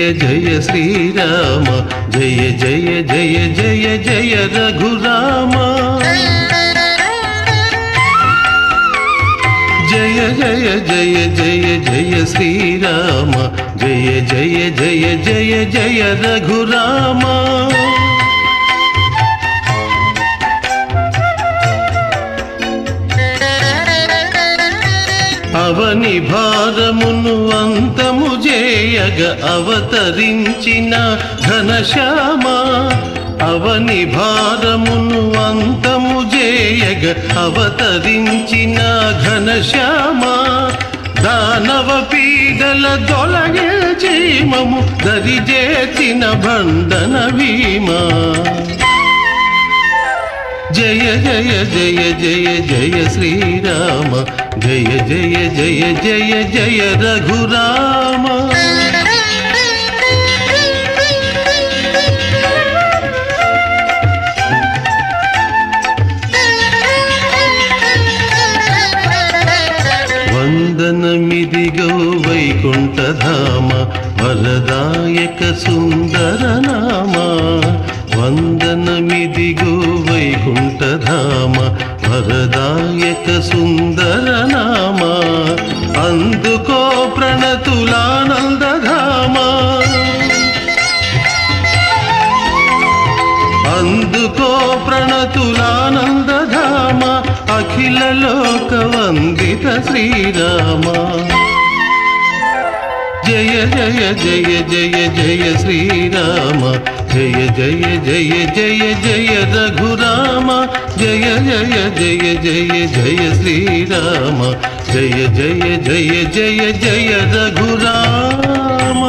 జయ శ్రీరామ జయ జయ జయ జయ జయ రఘురామ జయ జయ జయ జయ జయ శ్రీరామ జయ జయ జయ జయ జయ రఘురామ అవని భారమును అంతము చేయగ అవతరించిన ఘనశ్యామ అవని భారమును అంతము చేయగ అవతరించిన ఘనశ్యామ దానవ పీడల దొలగే చీమము దరిజేచిన భండన భీమా జయ జయ జయ జయ జయ శ్రీరామ జయ జయ జయ జయ జయ రఘురామ వందనమిదిగో వైకుంఠధామ వరదాయక సుందర నామ వందనమిదిగో వైకుంఠధామ వరదాయక సుందర నామ అందుకో ప్రణతులానందధామ అందుకో ప్రణతులానందధామ అఖిల లోక వందిత శ్రీరామ జయ జయ జయ జయ జయ శ్రీరామ జయ జయ జయ జయ జయ రఘురామ జయ జయ జయ జయ జయ శ్రీరామ జయ జయ జయ జయ జయ రఘురామ